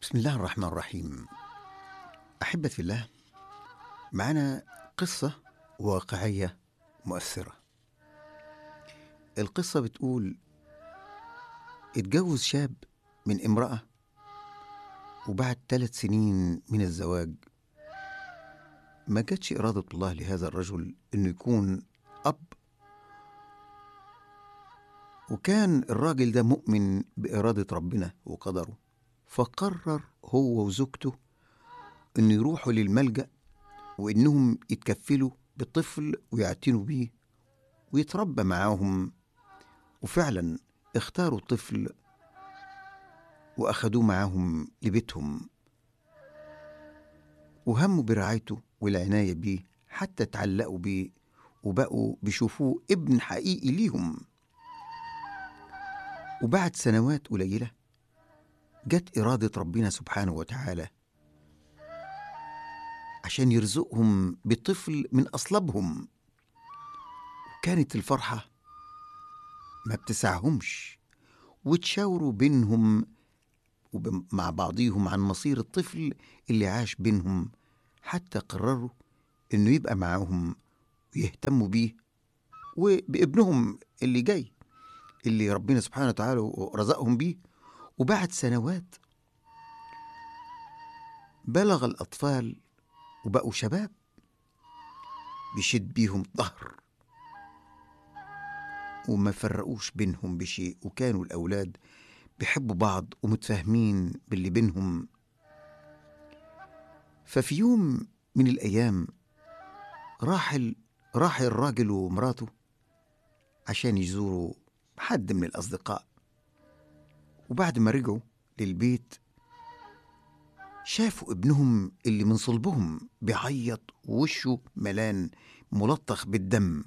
بسم الله الرحمن الرحيم أحبة في الله معنا قصة واقعية مؤثرة القصة بتقول اتجوز شاب من امرأة وبعد ثلاث سنين من الزواج ما جاتش إرادة الله لهذا الرجل إنه يكون أب وكان الراجل ده مؤمن بإرادة ربنا وقدره فقرر هو وزوجته إنه يروحوا للملجأ وإنهم يتكفلوا بطفل ويعتنوا بيه ويتربى معاهم وفعلا اختاروا طفل وأخدوه معاهم لبيتهم وهموا برعايته والعناية بيه حتى تعلقوا بيه وبقوا بيشوفوه ابن حقيقي ليهم وبعد سنوات قليلة جت إرادة ربنا سبحانه وتعالى عشان يرزقهم بطفل من أصلابهم وكانت الفرحة ما بتسعهمش وتشاوروا بينهم ومع بعضيهم عن مصير الطفل اللي عاش بينهم حتى قرروا انه يبقى معاهم ويهتموا بيه وبابنهم اللي جاي اللي ربنا سبحانه وتعالى رزقهم بيه وبعد سنوات بلغ الأطفال وبقوا شباب بيشد بيهم ظهر وما فرقوش بينهم بشيء وكانوا الأولاد بيحبوا بعض ومتفاهمين باللي بينهم ففي يوم من الأيام راح ال... راح الراجل ومراته عشان يزوروا حد من الأصدقاء وبعد ما رجعوا للبيت شافوا ابنهم اللي من صلبهم بيعيط ووشه ملان ملطخ بالدم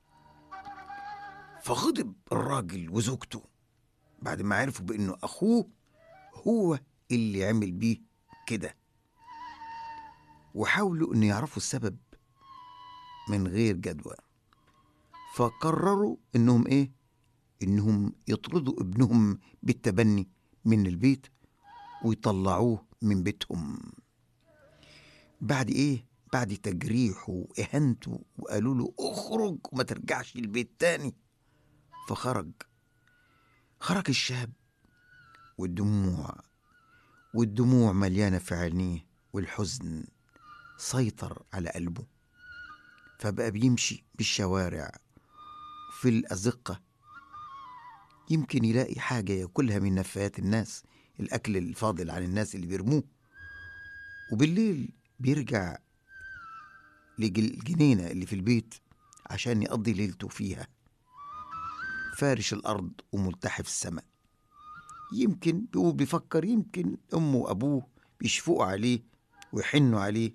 فغضب الراجل وزوجته بعد ما عرفوا بانه اخوه هو اللي عمل بيه كده وحاولوا انه يعرفوا السبب من غير جدوى فقرروا انهم ايه انهم يطردوا ابنهم بالتبني من البيت ويطلعوه من بيتهم بعد ايه بعد تجريحه واهانته وقالوا له اخرج وما ترجعش البيت تاني فخرج خرج الشاب والدموع والدموع مليانة في عينيه والحزن سيطر على قلبه فبقى بيمشي بالشوارع في الأزقة يمكن يلاقي حاجة ياكلها من نفايات الناس الأكل الفاضل عن الناس اللي بيرموه وبالليل بيرجع للجنينة اللي في البيت عشان يقضي ليلته فيها فارش الأرض وملتحف السماء يمكن بيقول بيفكر يمكن أمه وأبوه بيشفقوا عليه ويحنوا عليه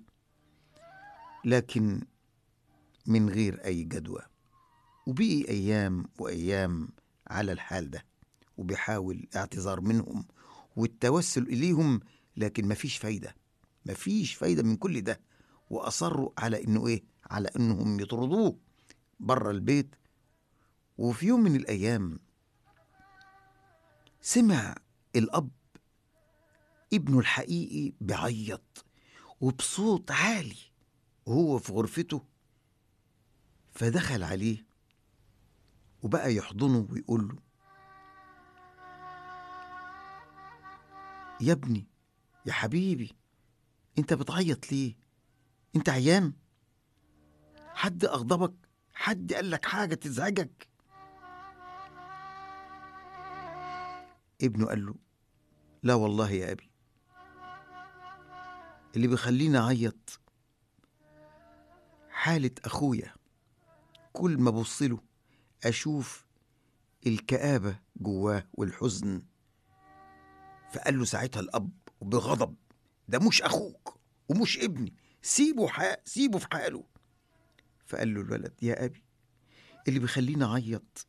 لكن من غير أي جدوى وبقي أيام وأيام على الحال ده وبيحاول اعتذار منهم والتوسل إليهم لكن مفيش فايدة مفيش فايدة من كل ده وأصروا على إنه إيه على إنهم يطردوه بره البيت وفي يوم من الأيام سمع الأب ابنه الحقيقي بيعيط وبصوت عالي وهو في غرفته فدخل عليه وبقى يحضنه ويقول له يا ابني يا حبيبي انت بتعيط ليه انت عيان حد اغضبك حد قال لك حاجه تزعجك ابنه قال له لا والله يا ابي اللي بيخليني اعيط حاله اخويا كل ما ابص له اشوف الكآبة جواه والحزن فقال له ساعتها الأب بغضب ده مش أخوك ومش ابني سيبه حق سيبه في حاله فقال له الولد يا أبي اللي بيخليني أعيط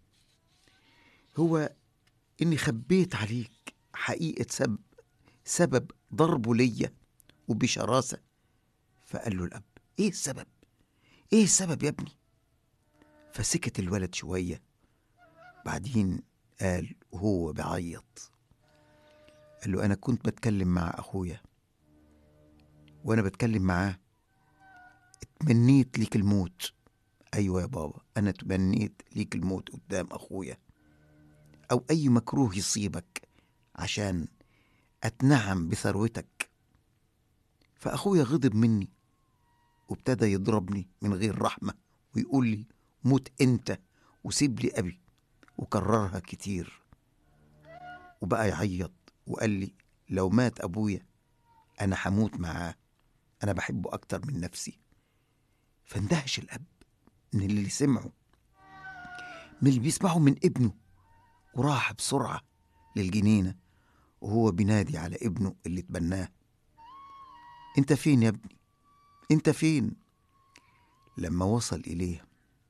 هو إني خبيت عليك حقيقة سبب سبب ضربه ليا وبشراسة فقال له الأب إيه السبب؟ إيه السبب يا ابني؟ فسكت الولد شوية بعدين قال وهو بيعيط قال له أنا كنت بتكلم مع أخويا وأنا بتكلم معاه اتمنيت ليك الموت أيوة يا بابا أنا تمنيت ليك الموت قدام أخويا أو أي مكروه يصيبك عشان أتنعم بثروتك فأخويا غضب مني وابتدى يضربني من غير رحمة ويقول لي موت أنت وسيب لي أبي وكررها كتير وبقى يعيط وقال لي لو مات أبويا أنا هموت معاه أنا بحبه أكتر من نفسي فاندهش الأب من اللي سمعه من اللي بيسمعه من ابنه وراح بسرعة للجنينة وهو بينادي على ابنه اللي تبناه انت فين يا ابني انت فين لما وصل إليه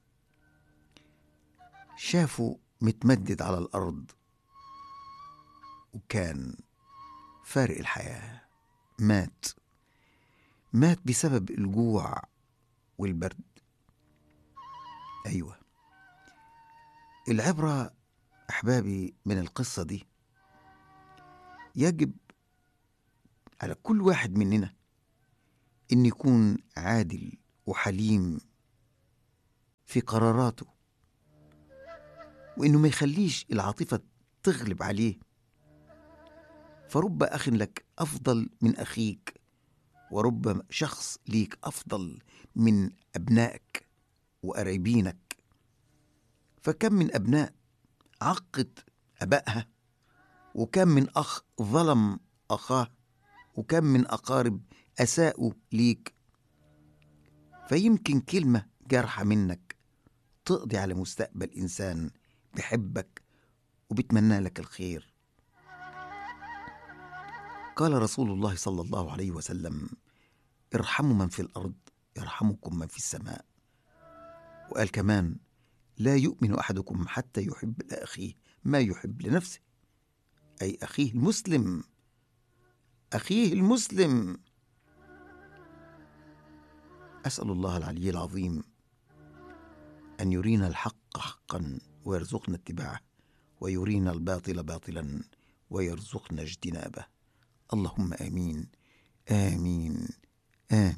شافه متمدد على الأرض وكان فارق الحياة مات مات بسبب الجوع والبرد أيوة العبرة أحبابي من القصة دي يجب على كل واحد مننا إن يكون عادل وحليم في قراراته وإنه ما يخليش العاطفة تغلب عليه فرب أخ لك أفضل من أخيك ورب شخص ليك أفضل من أبنائك وقرايبينك فكم من أبناء عقد أبائها وكم من أخ ظلم أخاه وكم من أقارب أساءوا ليك فيمكن كلمة جارحة منك تقضي على مستقبل إنسان بحبك وبتمنى لك الخير قال رسول الله صلى الله عليه وسلم ارحموا من في الأرض يرحمكم من في السماء وقال كمان لا يؤمن أحدكم حتى يحب لأخيه ما يحب لنفسه أي أخيه المسلم أخيه المسلم أسأل الله العلي العظيم أن يرينا الحق حقا ويرزقنا اتباعه ويرينا الباطل باطلا ويرزقنا اجتنابه اللهم آمين آمين آمين